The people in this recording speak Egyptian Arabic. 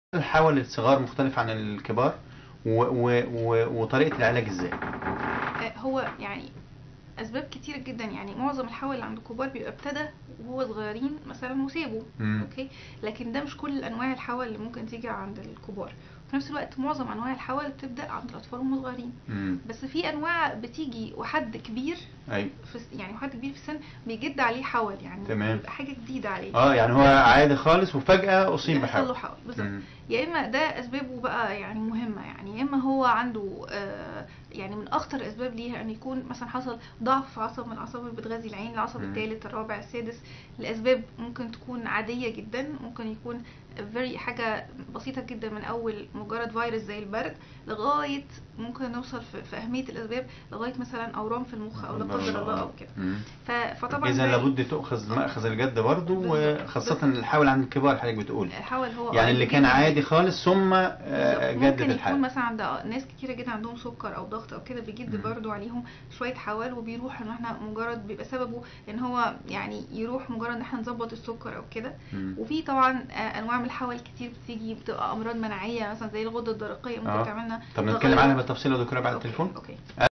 الحول الصغار مختلف عن الكبار و و و وطريقة العلاج ازاي؟ آه، هو يعني اسباب كتير جدا يعني معظم الحول اللي عند الكبار بيبقى ابتدى وهو صغيرين مثلا وسابوا مم. اوكي لكن ده مش كل انواع الحول اللي ممكن تيجي عند الكبار في نفس الوقت معظم انواع الحول بتبدا عند الاطفال وهم صغيرين مم. بس في انواع بتيجي وحد كبير ايوه في س- يعني حد كبير في السن بيجد عليه حول يعني تمام. بيبقى حاجه جديده عليه اه يعني هو عادي خالص وفجأة اصيب يحصل له بحول حول بالظبط مم. يا اما ده اسبابه بقى يعني مهمه يعني يا اما هو عنده آه يعني من اخطر الاسباب ليها ان يكون مثلا حصل ضعف في عصب من الاعصاب اللي بتغذي العين العصب مم. الثالث الرابع السادس الاسباب ممكن تكون عاديه جدا ممكن يكون very حاجه بسيطه جدا من اول مجرد فيروس زي البرد لغايه ممكن نوصل في, في اهميه الاسباب لغايه مثلا اورام في المخ او لا قدر الله او كده مم. ف- فطبعا اذا ده لابد تؤخذ مأخذ الجد برضه بالظبط. وخاصة الحول عند الكبار حضرتك بتقول الحول هو يعني اللي كان جداً. عادي خالص ثم آه، بالظبط. جدد ممكن يكون الحال مثلا عند ناس كتيرة جدا عندهم سكر او ضغط او كده بيجد مم. برضو عليهم شوية حوال وبيروح ان احنا مجرد بيبقى سببه ان هو يعني يروح مجرد ان احنا نظبط السكر او كده مم. وفي طبعا آه، انواع من الحوال كتير بتيجي بتبقى امراض مناعية مثلا زي الغدة الدرقية ممكن آه. تعملنا طب نتكلم عنها بالتفصيل يا دكتورة بعد أوكي، التليفون اوكي